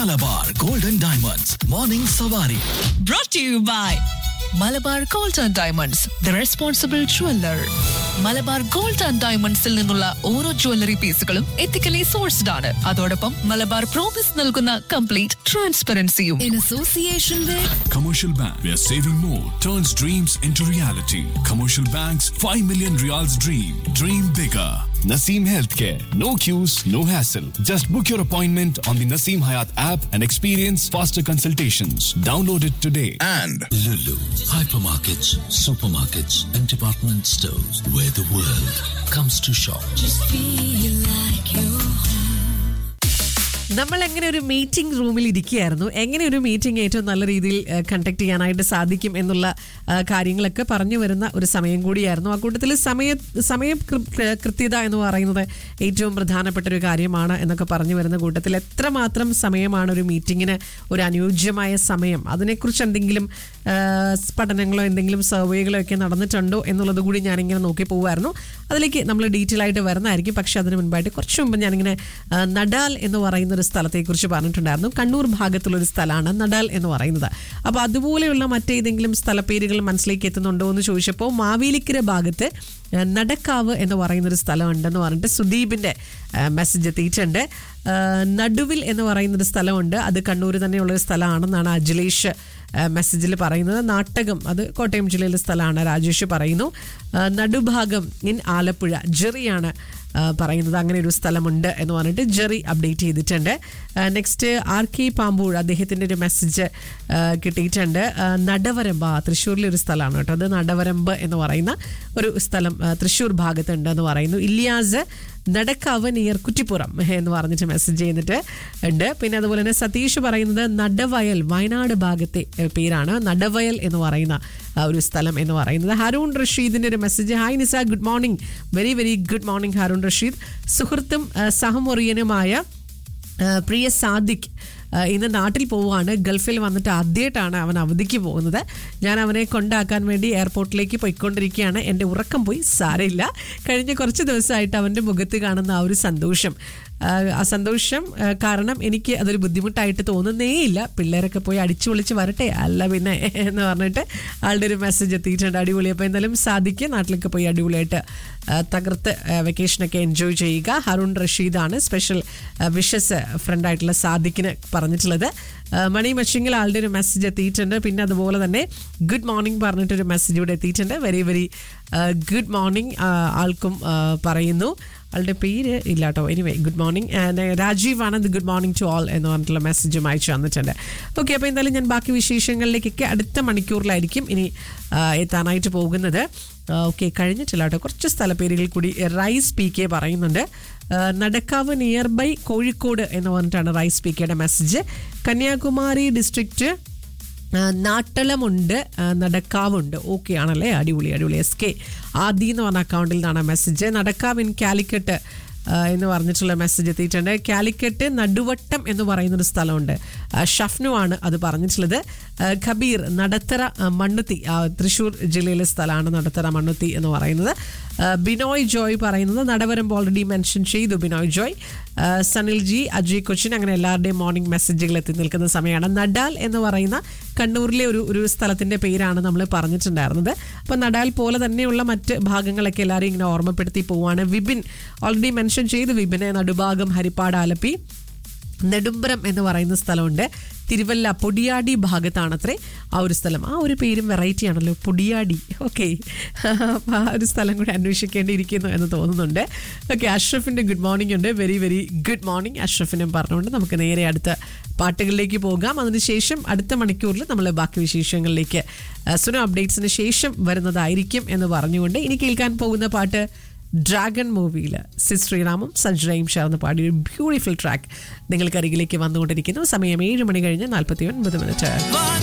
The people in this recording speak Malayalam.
മലബാർ ഗോൾഡൻ ഡയമണ്ട്സ് മോർണിംഗ് സവാരി brought to you by Malabar gold and diamonds the responsible jeweller Malabar gold and ഡയമണ്ട്സിൽ നിന്നുള്ള ഓരോ ജ്വല്ലറി പീസുകളും എത്തിക്കലി സോഴ്സ്ഡ് ആണ് അതോടൊപ്പം മലബാർ പ്രോമിസ് നൽകുന്ന കംപ്ലീറ്റ് ട്രാൻസ്പെറൻസിയും in association with Commercial Bank, where saving more turns dreams into reality. Commercial Bank's 5 million reals dream. Dream bigger. Naseem Healthcare. No queues, no hassle. Just book your appointment on the Naseem Hayat app and experience faster consultations. Download it today. and Lulu, hypermarkets, supermarkets, and department stores where the world comes to shop. നമ്മൾ എങ്ങനെ ഒരു മീറ്റിംഗ് റൂമിൽ ഇരിക്കുകയായിരുന്നു എങ്ങനെ ഒരു മീറ്റിംഗ് ഏറ്റവും നല്ല രീതിയിൽ കണ്ടക്ട് ചെയ്യാനായിട്ട് സാധിക്കും എന്നുള്ള ആ, കാര്യങ്ങളൊക്കെ പറഞ്ഞു വരുന്ന ഒരു സമയം കൂടിയായിരുന്നു ആ കൂട്ടത്തിൽ സമയ സമയ കൃ- കൃത്യത എന്ന് പറയുന്നത് ഏറ്റവും പ്രധാനപ്പെട്ട ഒരു കാര്യമാണ് എന്നൊക്കെ പറഞ്ഞു വരുന്ന കൂട്ടത്തിൽ എത്രമാത്രം സമയമാണ് ഒരു മീറ്റിങ്ങിന് ഒരു അനുയോജ്യമായ സമയം അതിനെക്കുറിച്ച് എന്തെങ്കിലും ആ, പഠനങ്ങളോ എന്തെങ്കിലും സർവേകളോ ഒക്കെ നടന്നിട്ടുണ്ടോ എന്നുള്ളത് കൂടി ഞാനിങ്ങനെ നോക്കി പോകുമായിരുന്നു അതിലേക്ക് നമ്മൾ ഡീറ്റെയിൽ ആയിട്ട് വരുന്നതായിരിക്കും പക്ഷെ അതിന് മുൻപായിട്ട് കുറച്ച് മുമ്പ് ഞാനിങ്ങനെ ആ, നഡാൽ എന്ന് പറയുന്ന ഒരു സ്ഥലത്തെക്കുറിച്ച് പറഞ്ഞിട്ടുണ്ടായിരുന്നു കണ്ണൂർ ഭാഗത്തുള്ള ഒരു സ്ഥലമാണ് നഡാൽ എന്ന് പറയുന്നത് അപ്പോൾ അതുപോലെയുള്ള മറ്റേതെങ്കിലും സ്ഥലപ്പേരുകൾ മനസ്സിലേക്ക് എത്തുന്നുണ്ടോ എന്ന് ചോദിച്ചപ്പോൾ മാവേലിക്കര ഭാഗത്ത് ആ, നടക്കാവ് എന്ന് പറയുന്നൊരു സ്ഥലമുണ്ടെന്ന് പറഞ്ഞിട്ട് സുദീപിൻ്റെ മെസ്സേജ് എത്തിയിട്ടുണ്ട് ആ, നടുവിൽ എന്ന് പറയുന്നൊരു സ്ഥലമുണ്ട് അത് കണ്ണൂർ തന്നെയുള്ളൊരു സ്ഥലമാണെന്നാണ് അഖിലേഷ് മെസ്സേജിൽ പറയുന്നത് നാട്ടകം അത് കോട്ടയം ജില്ലയിലെ സ്ഥലമാണ് രാജേഷ് പറയുന്നു ആ, നടുഭാഗം ഇൻ ആലപ്പുഴ ജെറിയാണ് ആ, പറയുന്നത് അങ്ങനെ ഒരു സ്ഥലമുണ്ട് എന്ന് പറഞ്ഞിട്ട് ജെറി അപ്ഡേറ്റ് ചെയ്തിട്ടുണ്ട് നെക്സ്റ്റ് ആർ കെ പാമ്പൂർ അദ്ദേഹത്തിൻ്റെ ഒരു മെസ്സേജ് കിട്ടിയിട്ടുണ്ട് ആ, നടവരമ്പ് ആ തൃശ്ശൂരിലെ ഒരു സ്ഥലമാണ് കേട്ടോ അത് നടവരമ്പ് എന്ന് പറയുന്ന ഒരു സ്ഥലം ആ, തൃശ്ശൂർ ഭാഗത്തുണ്ട് എന്ന് പറയുന്നു ഇല്യാസ് നടക്കാവ് നിയർ കുറ്റിപ്പുറം എന്ന് പറഞ്ഞിട്ട് മെസ്സേജ് ചെയ്തിട്ട് ഉണ്ട് പിന്നെ അതുപോലെ തന്നെ സതീഷ് പറയുന്നത് നടവയൽ വയനാട് ഭാഗത്തെ ഏഹ്, പേരാണ് നടവയൽ എന്ന് പറയുന്ന ആ, ഒരു സ്ഥലം എന്ന് പറയുന്നത് ഹരൂൺ റഷീദിന്റെ ഒരു message hi Nisa good morning very very good morning Haroon Rasheed സുഹൃത്തും ആ, സഹമൊറിയനുമായ ആ, പ്രിയ സാദിഖ് ആ, ഇന്ന് നാട്ടിൽ പോവുകയാണ് ഗൾഫിൽ വന്നിട്ട് ആദ്യമായിട്ടാണ് അവൻ അവധിക്ക് പോകുന്നത് ഞാൻ അവനെ കൊണ്ടാക്കാൻ വേണ്ടി എയർപോർട്ടിലേക്ക് പോയിക്കൊണ്ടിരിക്കുകയാണ് എൻ്റെ ഉറക്കം പോയി സാരമില്ല കഴിഞ്ഞ കുറച്ച് ദിവസമായിട്ട് അവൻ്റെ മുഖത്ത് കാണുന്ന ആ ഒരു സന്തോഷം ആ, ആ സന്തോഷം ആ, കാരണം എനിക്ക് അതൊരു ബുദ്ധിമുട്ടായിട്ട് തോന്നുന്നേയില്ല പിള്ളേരൊക്കെ പോയി അടിച്ചു പൊളിച്ച് വരട്ടെ അല്ല പിന്നെ എന്ന് പറഞ്ഞിട്ട് ആളുടെ ഒരു മെസ്സേജ് എത്തിയിട്ടുണ്ട് അടിപൊളി അപ്പോൾ എന്തായാലും സാധിക്കുക നാട്ടിലൊക്കെ പോയി അടിപൊളിയായിട്ട് ആ, തകർത്ത് ആ, വെക്കേഷനൊക്കെ എൻജോയ് ചെയ്യുക ഹറുൺ റഷീദാണ് സ്പെഷ്യൽ വിഷസ് ഫ്രണ്ടായിട്ടുള്ള സാദിക്കിന് പറഞ്ഞിട്ടുള്ളത് ആ, മണി മച്ചിങ്ങിൽ ആളുടെ ഒരു മെസ്സേജ് എത്തിയിട്ടുണ്ട് പിന്നെ അതുപോലെ തന്നെ ഗുഡ് മോർണിംഗ് പറഞ്ഞിട്ടൊരു മെസ്സേജ് ഇവിടെ എത്തിയിട്ടുണ്ട് വെരി വെരി ഗുഡ് മോർണിംഗ് ആൾക്കും ആ, പറയുന്നു ആളുടെ പേര് ഇല്ല കേട്ടോ anyway good morning Rajeev Anand good morning to all എന്ന് പറഞ്ഞിട്ടുള്ള മെസ്സേജും അയച്ചു തന്നിട്ടുണ്ട് ഓക്കെ അപ്പോൾ എന്തായാലും ഞാൻ ബാക്കി വിശേഷങ്ങളിലേക്കൊക്കെ അടുത്ത മണിക്കൂറിലായിരിക്കും ഇനി ആ, എത്താനായിട്ട് പോകുന്നത് ഓക്കെ കഴിഞ്ഞിട്ടില്ല കേട്ടോ കുറച്ച് സ്ഥലപ്പേരുകൾ കൂടി റൈസ് പി കെ പറയുന്നുണ്ട് ആ, നടക്കാവ് നിയർ ബൈ കോഴിക്കോട് എന്ന് പറഞ്ഞിട്ടാണ് റൈസ് പി കെയുടെ മെസ്സേജ് കന്യാകുമാരി ഡിസ്ട്രിക്റ്റ് ആ, നാട്ടളമുണ്ട് ആ, നടക്കാവുണ്ട് ഓക്കെ ആണല്ലേ അടിപൊളി അടിപൊളി എസ് കെ ആദി എന്ന് പറഞ്ഞ അക്കൗണ്ടിൽ നിന്നാണ് മെസ്സേജ് നടക്കാവ് ഇൻ കാലിക്കറ്റ് ആ, എന്ന് പറഞ്ഞിട്ടുള്ള മെസ്സേജ് എത്തിയിട്ടുണ്ട് കാലിക്കറ്റ് നടുവട്ടം എന്ന് പറയുന്നൊരു സ്ഥലമുണ്ട് ആ, ഷഫ്നു ആണ് അത് പറഞ്ഞിട്ടുള്ളത് ആ, ഖബീർ നടത്തറ ആ, മണ്ണുത്തി ആ, തൃശ്ശൂർ ജില്ലയിലെ സ്ഥലമാണ് നടത്തറ മണ്ണുത്തി എന്ന് പറയുന്നത് ആ, ബിനോയ് ജോയ് പറയുന്നത് നടവരമ്പ് ഓൾറെഡി മെൻഷൻ ചെയ്തു ബിനോയ് ജോയ് ആ, സനിൽ ജി അജയ് കൊച്ചിൻ അങ്ങനെ എല്ലാവരുടെയും മോർണിംഗ് മെസ്സേജുകൾ എത്തി നിൽക്കുന്ന സമയമാണ് നഡാൽ എന്ന് പറയുന്ന കണ്ണൂരിലെ ഒരു ഒരു സ്ഥലത്തിന്റെ പേരാണ് നമ്മൾ പറഞ്ഞിട്ടുണ്ടായിരുന്നത് അപ്പോൾ നഡാൽ പോലെ തന്നെയുള്ള മറ്റ് ഭാഗങ്ങളൊക്കെ എല്ലാവരെയും ഇങ്ങനെ ഓർമ്മപ്പെടുത്തി പോവാണ് വിപിൻ ഓൾറെഡി മെൻഷൻ ചെയ്തു വിപിനെ നടുഭാഗം ഹരിപ്പാട് ആലപ്പി നെടുമ്പ്രം എന്ന് പറയുന്ന സ്ഥലമുണ്ട് തിരുവല്ല പൊടിയാടി ഭാഗത്താണത്രേ ആ ഒരു സ്ഥലം ആ ഒരു പേരും വെറൈറ്റി ആണല്ലോ പൊടിയാടി ഓക്കെ അപ്പോൾ ആ ഒരു സ്ഥലം കൂടി അന്വേഷിക്കേണ്ടിയിരിക്കുന്നു എന്ന് തോന്നുന്നുണ്ട് ഓക്കെ അഷ്റഫിൻ്റെ ഗുഡ് മോർണിംഗ് ഉണ്ട് വെരി വെരി ഗുഡ് മോർണിംഗ് അഷ്റഫിനും പറഞ്ഞുകൊണ്ട് നമുക്ക് നേരെ അടുത്ത പാട്ടുകളിലേക്ക് പോകാം അതിനുശേഷം അടുത്ത മണിക്കൂറിൽ നമ്മൾ ബാക്കി വിശേഷങ്ങളിലേക്ക് സുന അപ്ഡേറ്റ്സിന് ശേഷം വരുന്നതായിരിക്കും എന്ന് പറഞ്ഞുകൊണ്ട് ഇനി കേൾക്കാൻ പോകുന്ന പാട്ട് ഡ്രാഗൺ മൂവിയിൽ സി ശ്രീറാമും സഞ്ജനയും ചേർന്ന് പാടിയ ഒരു ബ്യൂട്ടിഫുൾ ട്രാക്ക് നിങ്ങൾക്ക് അരികിലേക്ക് വന്നുകൊണ്ടിരിക്കുന്നു സമയം ഏഴ് മണി കഴിഞ്ഞ് നാൽപ്പത്തി ഒൻപത് മിനിറ്റ്